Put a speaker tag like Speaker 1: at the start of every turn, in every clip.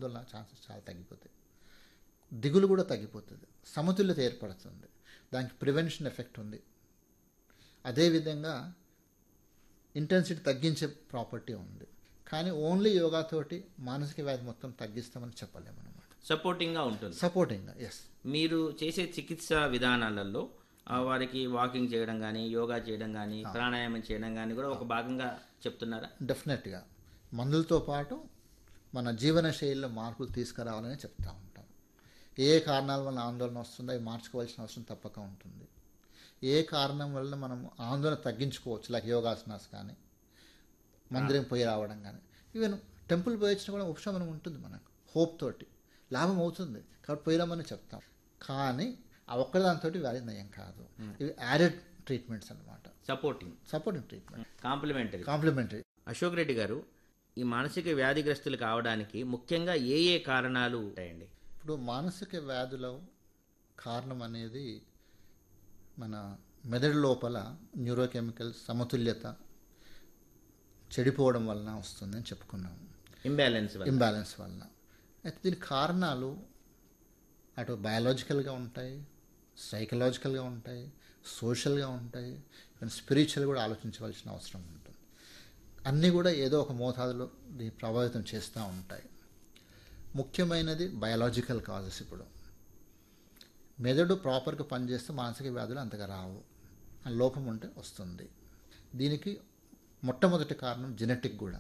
Speaker 1: ఆందోళన ఛాన్సెస్ చాలా తగ్గిపోతాయి దిగులు కూడా తగ్గిపోతుంది సమతుల్యత ఏర్పడుతుంది దానికి ప్రివెన్షన్ ఎఫెక్ట్ ఉంది అదేవిధంగా ఇంటెన్సిటీ తగ్గించే ప్రాపర్టీ ఉంది కానీ ఓన్లీ యోగాతోటి మానసిక వ్యాధి మొత్తం తగ్గిస్తామని చెప్పలేము అనమాట
Speaker 2: సపోర్టింగ్గా ఉంటుంది
Speaker 1: సపోర్టింగ్గా ఎస్
Speaker 2: మీరు చేసే చికిత్స విధానాలలో ఆ, వారికి వాకింగ్ చేయడం కానీ యోగా చేయడం కానీ ప్రాణాయామం చేయడం కానీ కూడా ఒక భాగంగా చెప్తున్నారా
Speaker 1: డెఫినెట్గా మందులతో పాటు మన జీవన శైలిలో మార్పులు తీసుకురావాలని చెప్తా ఉంటాం ఏ కారణాల వల్ల ఆందోళన వస్తుందో అవి మార్చుకోవాల్సిన అవసరం తప్పక ఉంటుంది ఏ కారణం వల్ల మనం ఆందోళన తగ్గించుకోవచ్చు లైక్ యోగాసనాస్ కానీ మందిరం పోయి రావడం కానీ ఈవెన్ టెంపుల్ పోయి వచ్చినా కూడా ఉపశమనం ఉంటుంది మనకు హోప్ తోటి లాభం అవుతుంది కాబట్టి పోయిరామని చెప్తాం కానీ ఆ ఒక్కదాంతో వ్యాధి నయం కాదు ఇవి యాడెడ్ ట్రీట్మెంట్స్ అనమాట
Speaker 2: supporting
Speaker 1: supporting treatment
Speaker 2: complementary
Speaker 1: complementary
Speaker 2: Ashok Reddy garu ఈ మానసిక వ్యాధిగ్రస్తులు కావడానికి ముఖ్యంగా ఏ ఏ కారణాలు ఉంటాయండి
Speaker 1: ఇప్పుడు మానసిక వ్యాధుల కారణం అనేది మన మెదడు లోపల న్యూరోకెమికల్ సమతుల్యత చెడిపోవడం వలన వస్తుందని చెప్పుకున్నాము
Speaker 2: ఇంబ్యాలెన్స్ వల్ల
Speaker 1: ఇంబ్యాలెన్స్ వలన అయితే దీని కారణాలు అటు బయాలజికల్గా ఉంటాయి సైకలాజికల్గా ఉంటాయి సోషల్గా ఉంటాయి అండ్ స్పిరిచువల్ కూడా ఆలోచించవలసిన అవసరం ఉంటుంది అన్నీ కూడా ఏదో ఒక మోతాదులో దీన్ని ప్రభావితం చేస్తూ ఉంటాయి ముఖ్యమైనది బయాలజికల్ కాజెస్ ఇప్పుడు మెదడు ప్రాపర్గా పనిచేస్తే మానసిక వ్యాధులు అంతగా రావు ఆ లోపం ఉంటే వస్తుంది దీనికి మొట్టమొదటి కారణం జెనెటిక్ కూడా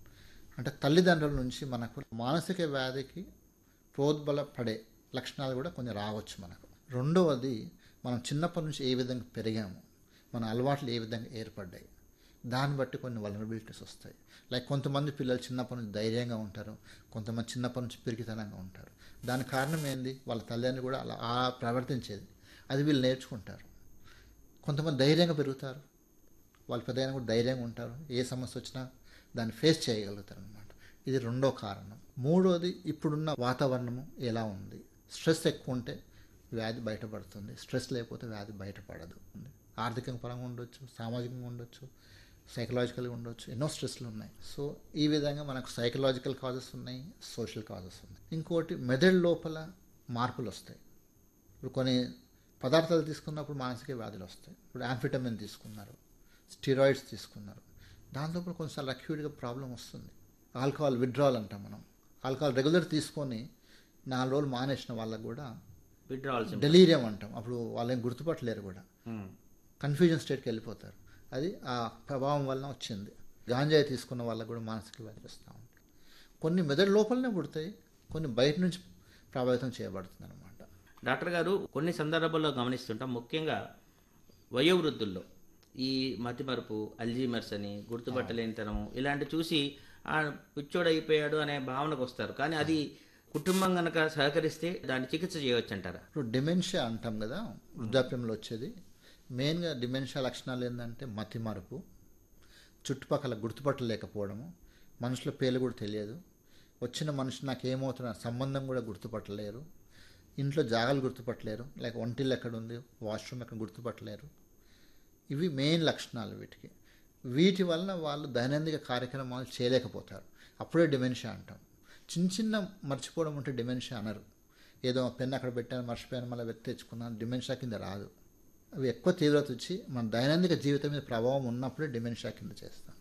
Speaker 1: అంటే తల్లిదండ్రుల నుంచి మనకు మానసిక వ్యాధికి ప్రోద్బల పడే లక్షణాలు కూడా కొంచెం రావచ్చు మనకు రెండవది మనం చిన్నప్పటి నుంచి ఏ విధంగా పెరిగాము మన అలవాట్లు ఏ విధంగా ఏర్పడ్డాయి దాన్ని బట్టి కొన్ని వలనబిలిటీస్ వస్తాయి లైక్ కొంతమంది పిల్లలు చిన్నప్పటి నుంచి ధైర్యంగా ఉంటారు కొంతమంది చిన్నప్పటి నుంచి పిరికితనంగా ఉంటారు దాని కారణం ఏంది వాళ్ళ తల్లిదండ్రులు కూడా అలా ఆ ప్రవర్తించేది అది వీళ్ళు నేర్చుకుంటారు కొంతమంది ధైర్యంగా పెరుగుతారు వాళ్ళు పెద్దగా కూడా ధైర్యంగా ఉంటారు ఏ సమస్య వచ్చినా దాన్ని ఫేస్ చేయగలుగుతారు అనమాట ఇది రెండో కారణం మూడోది ఇప్పుడున్న వాతావరణము ఎలా ఉంది స్ట్రెస్ ఎక్కువ ఉంటే వ్యాధి బయటపడుతుంది స్ట్రెస్ లేకపోతే వ్యాధి బయటపడదు ఆర్థిక పరంగా ఉండొచ్చు సామాజికంగా ఉండొచ్చు సైకలాజికల్గా ఉండొచ్చు ఎన్నో స్ట్రెస్లు ఉన్నాయి సో ఈ విధంగా మనకు సైకలాజికల్ కాజెస్ ఉన్నాయి సోషల్ కాజెస్ ఉన్నాయి ఇంకోటి మెదడు లోపల మార్పులు వస్తాయి ఇప్పుడు కొన్ని పదార్థాలు తీసుకున్నప్పుడు మానసిక వ్యాధులు వస్తాయి ఇప్పుడు యాంఫిటమిన్ తీసుకున్నారు స్టిరాయిడ్స్ తీసుకున్నారు దాంతో కూడా కొన్నిసార్లు అక్యూట్గా ప్రాబ్లం వస్తుంది ఆల్కహాల్ విత్డ్రాల్ అంటాం మనం ఆల్కహాల్ రెగ్యులర్ తీసుకొని నాలుగు రోజులు మానేసిన వాళ్ళకు కూడా
Speaker 2: విడ్రాల్స్
Speaker 1: డెలీరియం అంటాం అప్పుడు వాళ్ళని గుర్తుపట్టలేరు కూడా కన్ఫ్యూజన్ స్టేట్కి వెళ్ళిపోతారు అది ఆ ప్రభావం వలన వచ్చింది గాంజాయి తీసుకున్న వాళ్ళకు కూడా మానసిక వ్యాధి వస్తూ ఉంటాయి కొన్ని మెదడు లోపలనే పుడతాయి కొన్ని బయట నుంచి ప్రభావితం చేయబడుతుంది అనమాట
Speaker 2: డాక్టర్ గారు కొన్ని సందర్భాల్లో గమనిస్తుంటాం ముఖ్యంగా వయోవృద్ధుల్లో ఈ మతిమరుపు అల్జీమర్స్ అని గుర్తుపట్టలేనితనం ఇలాంటి చూసి ఆ పిచ్చోడు అయిపోయాడు అనే భావనకు వస్తారు కానీ అది కుటుంబం కనుక సహకరిస్తే దాన్ని చికిత్స చేయవచ్చు అంటారా
Speaker 1: ఇప్పుడు డిమెన్షియా అంటాం కదా వృద్ధాప్యంలో వచ్చేది మెయిన్గా డిమెన్షియా లక్షణాలు ఏంటంటే మతి మరుపు చుట్టుపక్కల గుర్తుపట్టలేకపోవడము మనుషుల పేర్లు కూడా తెలియదు వచ్చిన మనిషి నాకు ఏమవుతున్న సంబంధం కూడా గుర్తుపట్టలేరు ఇంట్లో జాగాలు గుర్తుపట్టలేరు లైక్ ఒంటిల్లు ఎక్కడ ఉంది వాష్రూమ్ ఎక్కడ గుర్తుపట్టలేరు ఇవి మెయిన్ లక్షణాలు వీటికి వీటి వలన వాళ్ళు దైనందిక కార్యక్రమాలు చేయలేకపోతారు అప్పుడే డిమెన్షియా అంటాం చిన్న చిన్న మర్చిపోవడం ఉంటే డిమెన్షియా అనరు ఏదో పెన్ అక్కడ పెట్టాను మర్చిపోయాను మళ్ళీ వెతి తెచ్చుకున్నాను డిమెన్షియా కింద రాదు అవి ఎక్కువ తీవ్రత వచ్చి మన దైనందిక జీవితం మీద ప్రభావం ఉన్నప్పుడే డిమెన్షియా కింద చేస్తాం